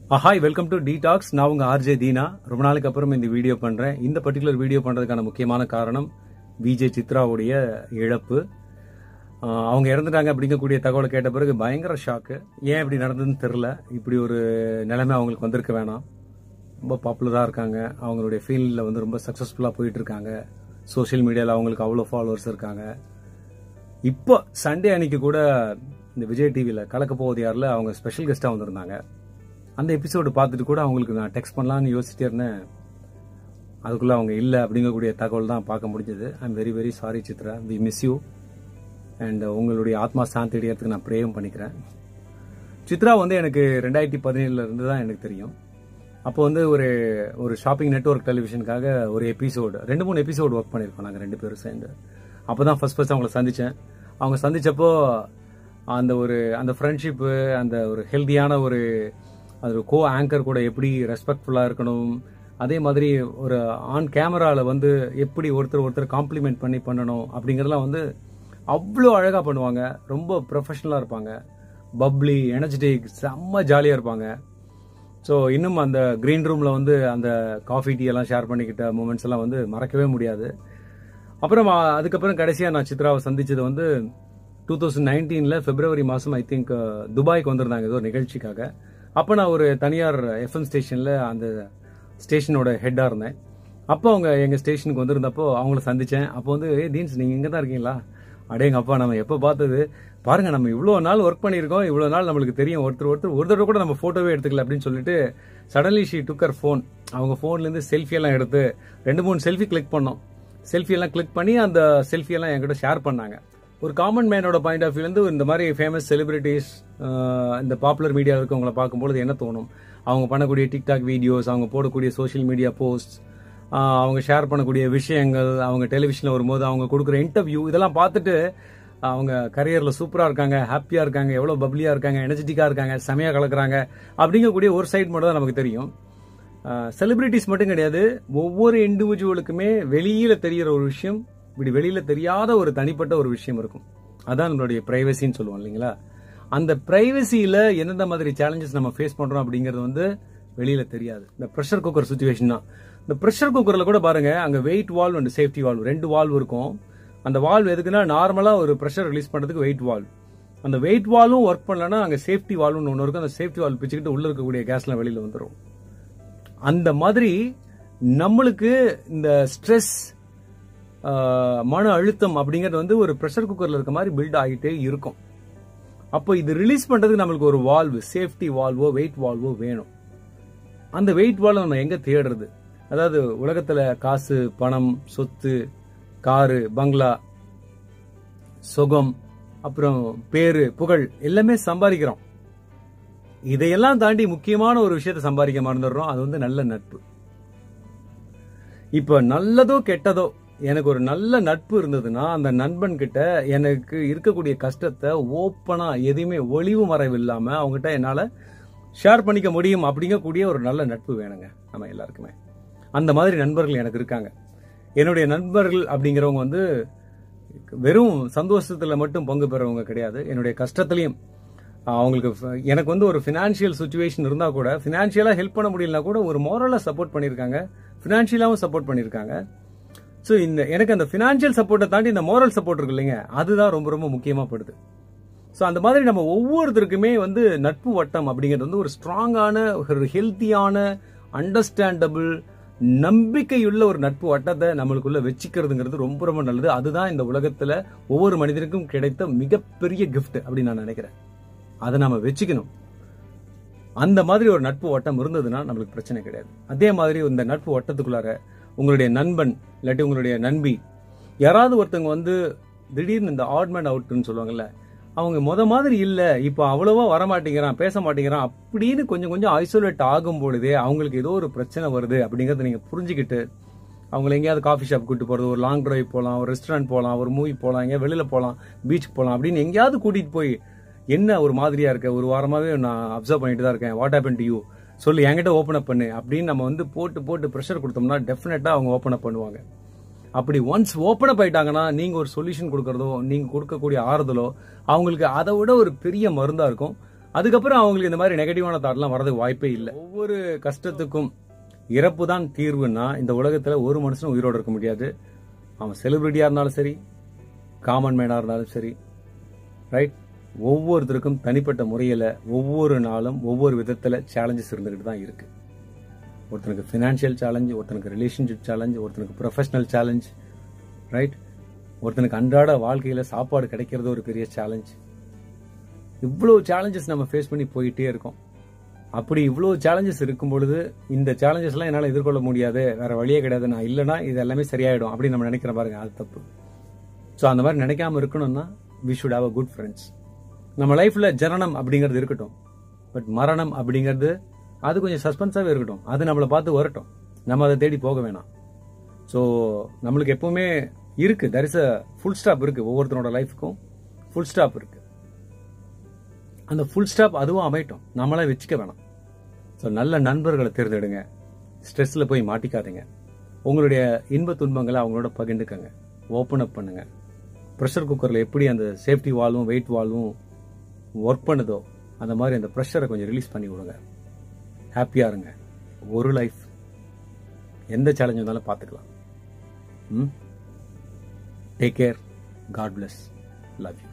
hi welcome to tax நான் உங்க RJ Dheena ரொம்ப நாளுக்கு அப்புறம் இந்த வீடியோ பண்றேன் இந்த பர்டிகுலர் வீடியோ பண்றதுக்கான முக்கியமான காரணம் விஜய் சித்ராவுடைய இழப்பு ஆஹ் அவங்க இறந்துட்டாங்க அப்படிங்கக்கூடிய தகவலை கேட்ட பிறகு பயங்கர ஷாக்கு ஏன் இப்படி நடந்ததுன்னு தெரில இப்படி ஒரு நிலைமை அவங்களுக்கு வந்திருக்க வேணாம் ரொம்ப பாப்புலராக இருக்காங்க அவங்களுடைய ஃபீல்டில் வந்து ரொம்ப சக்ஸஸ்ஃபுல்லாக போயிட்டு இருக்காங்க சோஷியல் மீடியாவில் அவங்களுக்கு அவ்வளோ ஃபாலோவர்ஸ் இருக்காங்க இப்போ சண்டே அன்னைக்கு கூட இந்த விஜய் டிவியில் கலக்க போவது யாரில் அவங்க ஸ்பெஷல் கெஸ்ட்டாக வந்திருந்தாங்க அந்த எபிசோடு பார்த்துட்டு கூட அவங்களுக்கு நான் டெக்ஸ்ட் பண்ணலான்னு யோசிச்சிட்டே இருந்தேன் அதுக்குள்ளே அவங்க இல்லை அப்படிங்கக்கூடிய தகவல் தான் பார்க்க முடிஞ்சது I am very very sorry Chitra we miss you and உங்களுடைய ஆத்மா சாந்தி அடையறதுக்கு நான் ப்ரேயும் பண்ணிக்கிறேன் சித்ரா வந்து எனக்கு ரெண்டாயிரத்தி பதினேழுல இருந்து தான் எனக்கு தெரியும் அப்போ வந்து ஒரு ஒரு ஷாப்பிங் நெட்வொர்க் டெலிவிஷனுக்காக ஒரு எபிசோடு ரெண்டு மூணு எபிசோடு ஒர்க் பண்ணியிருக்கோம் நாங்கள் ரெண்டு பேரும் சேர்ந்து அப்போ தான் ஃபர்ஸ்ட் ஃபர்ஸ்ட் அவங்கள சந்தித்தேன் அவங்க சந்திச்சப்போ அந்த ஒரு அந்த ஃப்ரெண்ட்ஷிப்பு அந்த ஒரு ஹெல்த்தியான ஒரு அது கோ ஆங்கர் கூட எப்படி ரெஸ்பெக்ட்ஃபுல்லாக இருக்கணும் அதே மாதிரி ஒரு ஆன் கேமராவில் வந்து எப்படி ஒருத்தர் ஒருத்தர் காம்ப்ளிமெண்ட் பண்ணி பண்ணணும் அப்படிங்கிறதெல்லாம் வந்து அவ்வளோ அழகாக பண்ணுவாங்க ரொம்ப ப்ரொஃபஷனலாக இருப்பாங்க பப்ளி எனர்ஜெட்டிக் செம்ம ஜாலியாக இருப்பாங்க ஸோ இன்னும் அந்த க்ரீன் ரூமில் வந்து அந்த காஃபி டீ எல்லாம் ஷேர் பண்ணிக்கிட்ட மூமெண்ட்ஸ் எல்லாம் வந்து மறக்கவே முடியாது அப்புறம் அ- அதுக்கப்புறம் கடைசியாக நான் சித்ராவை சந்திச்சது வந்து டூ தௌசண்ட் நைன்டீனில் பிப்ரவரி மாதம் ஐ திங்க் துபாய்க்கு வந்திருந்தாங்க ஏதோ ஒரு நிகழ்ச்சிக்காக அப்போ நான் ஒரு தனியார் எஃப்எம் ஸ்டேஷனில் அந்த ஸ்டேஷனோட ஹெட்டாக இருந்தேன் அப்போ அவங்க எங்கள் ஸ்டேஷனுக்கு வந்திருந்தப்போ அவங்கள சந்தித்தேன் அப்போ வந்து ஏ டீன்ஸ் நீங்கள் இங்கே தான் இருக்கீங்களா அடேங்க அப்பா நம்ம எப்போ பார்த்தது பாருங்க நம்ம இவ்வளோ நாள் ஒர்க் பண்ணியிருக்கோம் இவ்வளோ நாள் நம்மளுக்கு தெரியும் ஒருத்தர் ஒருத்தர் ஒரு தடவை கூட நம்ம ஃபோட்டோவே எடுத்துக்கல அப்படின்னு சொல்லிட்டு சடன்லி ஷீ டுக்கர் ஃபோன் அவங்க ஃபோன்லேருந்து செல்ஃபி எல்லாம் எடுத்து ரெண்டு மூணு செல்ஃபி கிளிக் பண்ணோம் செல்ஃபி எல்லாம் கிளிக் பண்ணி அந்த செல்ஃபி எல்லாம் என்கிட்ட ஷேர் பண்ணாங்க ஒரு காமன் மேனோட பாயிண்ட் ஆஃப் வியூலேருந்து இந்த மாதிரி ஃபேமஸ் செலிபிரிட்டிஸ் இந்த பாப்புலர் மீடியா இருக்கவங்கள பார்க்கும்பொழுது என்ன தோணும் அவங்க பண்ணக்கூடிய டிக்டாக் வீடியோஸ் அவங்க போடக்கூடிய சோஷியல் மீடியா போஸ்ட் அவங்க ஷேர் பண்ணக்கூடிய விஷயங்கள் அவங்க டெலிவிஷனில் வரும்போது அவங்க கொடுக்குற இன்டர்வியூ இதெல்லாம் பார்த்துட்டு அவங்க கரியரில் சூப்பராக இருக்காங்க ஹாப்பியாக இருக்காங்க எவ்வளோ பப்ளியாக இருக்காங்க எனர்ஜெட்டிக்காக இருக்காங்க செமையாக கலக்குறாங்க அப்படிங்கக்கூடிய ஒரு சைடு மட்டும் தான் நமக்கு தெரியும் செலிபிரிட்டிஸ் மட்டும் கிடையாது ஒவ்வொரு இண்டிவிஜுவலுக்குமே வெளியில தெரியிற ஒரு விஷயம் இப்படி வெளியில தெரியாத ஒரு தனிப்பட்ட ஒரு விஷயம் இருக்கும் அதான் நம்மளுடைய பிரைவசின்னு சொல்லுவோம் இல்லைங்களா அந்த பிரைவசியில எந்தெந்த மாதிரி சேலஞ்சஸ் நம்ம ஃபேஸ் பண்றோம் அப்படிங்கிறது வந்து வெளியில தெரியாது இந்த ப்ரெஷர் குக்கர் சுச்சுவேஷன் தான் இந்த ப்ரெஷர் குக்கர்ல கூட பாருங்க அங்க weight valve and safety valve ரெண்டு வால்வ் இருக்கும் அந்த வால்வ் எதுக்குன்னா நார்மலா ஒரு ப்ரெஷர் ரிலீஸ் பண்றதுக்கு வெயிட் வால்வ் அந்த வெயிட் வால்வும் ஒர்க் பண்ணலன்னா அங்க சேஃப்டி வால்வ்னு ஒன்று இருக்கும் அந்த சேஃப்டி வால்வ் பிச்சுக்கிட்டு உள்ள இருக்கக்கூடிய கேஸ்லாம் வெளியில வந்துடும் அந்த மாதிரி நம்மளுக்கு இந்த ஸ்ட்ரெஸ் மன அழுத்தம் அப்படிங்கிறது வந்து ஒரு ப்ரெஷர் குக்கர்ல இருக்க மாதிரி பில்ட் ஆகிட்டே இருக்கும் அப்போ இது ரிலீஸ் பண்றதுக்கு நம்மளுக்கு ஒரு வால்வு சேஃப்டி வால்வோ வெயிட் வால்வோ வேணும் அந்த வெயிட் வால்வ் நம்ம எங்க தேடுறது அதாவது உலகத்துல காசு பணம் சொத்து காரு பங்களா சுகம் அப்புறம் பேரு புகழ் எல்லாமே சம்பாதிக்கிறோம் இதையெல்லாம் தாண்டி முக்கியமான ஒரு விஷயத்தை சம்பாதிக்க மறந்துடுறோம் அது வந்து நல்ல நட்பு இப்ப நல்லதோ கெட்டதோ எனக்கு ஒரு நல்ல நட்பு இருந்ததுன்னா அந்த நண்பன் கிட்ட எனக்கு இருக்கக்கூடிய கஷ்டத்தை ஓப்பனா எதையுமே ஒளிவு மறைவு இல்லாம அவங்ககிட்ட என்னால ஷேர் பண்ணிக்க முடியும் அப்படிங்கக்கூடிய ஒரு நல்ல நட்பு வேணுங்க நம்ம எல்லாருக்குமே அந்த மாதிரி நண்பர்கள் எனக்கு இருக்காங்க என்னுடைய நண்பர்கள் அப்படிங்கிறவங்க வந்து வெறும் சந்தோஷத்துல மட்டும் பங்கு பெறவங்க கிடையாது என்னுடைய கஷ்டத்திலையும் ஆஹ் அவங்களுக்கு ஃப- எனக்கு வந்து ஒரு ஃபினான்ஷியல் சுச்சுவேஷன் இருந்தா கூட ஃபினான்ஷியலா ஹெல்ப் பண்ண முடியலனா கூட ஒரு மோரலா சப்போர்ட் பண்ணியிருக்காங்க ஃபினான்ஷியலாவும் சப்போர்ட் பண்ணியிருக்காங்க ஸோ இந்த எனக்கு அந்த ஃபினான்ஷியல் சப்போர்ட்டை தாண்டி இந்த மோரல் சப்போர்ட் இருக்கு இல்லைங்க அதுதான் ரொம்ப ரொம்ப முக்கியமா படுது ஸோ அந்த மாதிரி நம்ம ஒவ்வொருத்தருக்குமே வந்து நட்பு வட்டம் அப்படிங்கிறது வந்து ஒரு ஸ்ட்ராங்கான ஒரு ஹெல்த்தியான அண்டர்ஸ்டாண்டபிள் நம்பிக்கையுள்ள ஒரு நட்பு வட்டத்தை நம்மளுக்குள்ள வச்சுக்கிறதுங்கிறது ரொம்ப ரொம்ப நல்லது அதுதான் இந்த உலகத்துல ஒவ்வொரு மனிதனுக்கும் கிடைத்த மிகப்பெரிய gift அப்படின்னு நான் நினைக்கிறேன் அதை நாம வச்சுக்கணும் அந்த மாதிரி ஒரு நட்பு வட்டம் இருந்ததுன்னா நம்மளுக்கு பிரச்சனை கிடையாது அதே மாதிரி இந்த நட்பு வட்டத்துக்குள்ளார உங்களுடைய நண்பன் இல்லாட்டி உங்களுடைய நண்பி யாராவது ஒருத்தவங்க வந்து திடீர்னு இந்த ஆட்மேன் அவுட்னு சொல்லுவாங்கல்ல அவங்க முத மாதிரி இல்ல இப்போ அவ்வளவா வரமாட்டேங்கிறான் பேச மாட்டேங்கிறான் அப்படின்னு கொஞ்சம் கொஞ்சம் ஐசோலேட் ஆகும் பொழுதே அவங்களுக்கு ஏதோ ஒரு பிரச்சனை வருது அப்படிங்கறத நீங்க புரிஞ்சுக்கிட்டு அவங்களை எங்கேயாவது காஃபி ஷாப் கூட்டு போறது ஒரு லாங் டிரைவ் போகலாம் ஒரு ரெஸ்டாரண்ட் போகலாம் ஒரு மூவி போகலாம் எங்கேயா வெளியில போகலாம் பீச் போகலாம் அப்படின்னு எங்கேயாவது கூட்டிட்டு போய் என்ன ஒரு மாதிரியா இருக்க ஒரு வாரமாவே நான் அப்சர்வ் பண்ணிட்டு தான் இருக்கேன் வாட் ஹேப்பன் டு யூ சொல்லு என்கிட்ட ஓப்பன் அப் பண்ணு அப்படின்னு நம்ம வந்து போட்டு போட்டு ப்ரெஷர் கொடுத்தோம்னா டெஃபினட்டா அவங்க ஓப்பன் அப் பண்ணுவாங்க அப்படி ஒன்ஸ் ஓப்பன் அப் ஆயிட்டாங்கன்னா நீங்க ஒரு சொல்யூஷன் கொடுக்கறதோ நீங்க கொடுக்கக்கூடிய ஆறுதலோ அவங்களுக்கு அதை விட ஒரு பெரிய மருந்தா இருக்கும் அதுக்கப்புறம் அவங்களுக்கு இந்த மாதிரி நெகட்டிவான தாட்லாம் வரதுக்கு வாய்ப்பே இல்லை ஒவ்வொரு கஷ்டத்துக்கும் இறப்பு தான் தீர்வுன்னா இந்த உலகத்துல ஒரு மனுஷனும் உயிரோடு இருக்க முடியாது அவன் செலிபிரிட்டியா இருந்தாலும் சரி காமன் மேனா இருந்தாலும் சரி ரைட் ஒவ்வொருத்தருக்கும் தனிப்பட்ட முறையில் ஒவ்வொரு நாளும் ஒவ்வொரு விதத்தில் சேலஞ்சஸ் இருந்துகிட்டு தான் இருக்கு ஒருத்தனுக்கு ஃபினான்ஷியல் சேலஞ்ச் ஒருத்தனுக்கு ரிலேஷன்ஷிப் சேலஞ்ச் ஒருத்தனுக்கு ப்ரொஃபஷனல் சேலஞ்ச் ரைட் ஒருத்தனுக்கு அன்றாட வாழ்க்கையில் சாப்பாடு கிடைக்கிறது ஒரு பெரிய சேலஞ்ச் இவ்வளோ சேலஞ்சஸ் நம்ம ஃபேஸ் பண்ணி போயிட்டே இருக்கோம் அப்படி இவ்வளோ சேலஞ்சஸ் இருக்கும் பொழுது இந்த சேலஞ்சஸ்லாம் என்னால் எதிர்கொள்ள முடியாது வேற வழியே கிடையாது நான் இல்லைனா இது எல்லாமே சரியாயிடும் அப்படின்னு நம்ம நினைக்கிற பாருங்க அது தப்பு ஸோ அந்த மாதிரி நினைக்காம இருக்கணும்னா we should have a good friends நம்ம லைஃப்ல ஜனனம் அப்படிங்கிறது இருக்கட்டும் பட் மரணம் அப்படிங்கிறது அது கொஞ்சம் சஸ்பென்ஸாகவே இருக்கட்டும் அது நம்மளை பார்த்து வரட்டும் நம்ம அதை தேடி போக வேணாம் ஸோ நம்மளுக்கு எப்பவுமே இருக்கு there is a full stop இருக்கு ஒவ்வொருத்தரோட லைஃப்க்கும் ஃபுல் ஸ்டாப் இருக்கு அந்த ஃபுல் ஸ்டாப் அதுவும் அமையட்டும் நம்மளே வச்சுக்க வேணாம் ஸோ நல்ல நண்பர்களை தேர்ந்தெடுங்க ஸ்ட்ரெஸ்ல போய் மாட்டிக்காதீங்க உங்களுடைய இன்ப துன்பங்களை அவங்களோட பகிர்ந்துக்கங்க ஓப்பன் அப் பண்ணுங்க ப்ரெஷர் குக்கரில் எப்படி அந்த சேஃப்டி வால்வும் வெயிட் வால்வும் ஒர்க் பண்ணுதோ அந்த மாதிரி அந்த ப்ரெஷரை கொஞ்சம் ரிலீஸ் பண்ணி விடுங்க ஹாப்பியாக இருங்க ஒரு லைஃப் எந்த சேலஞ்ச் வந்தாலும் பார்த்துக்கலாம் ம் take care god bless love you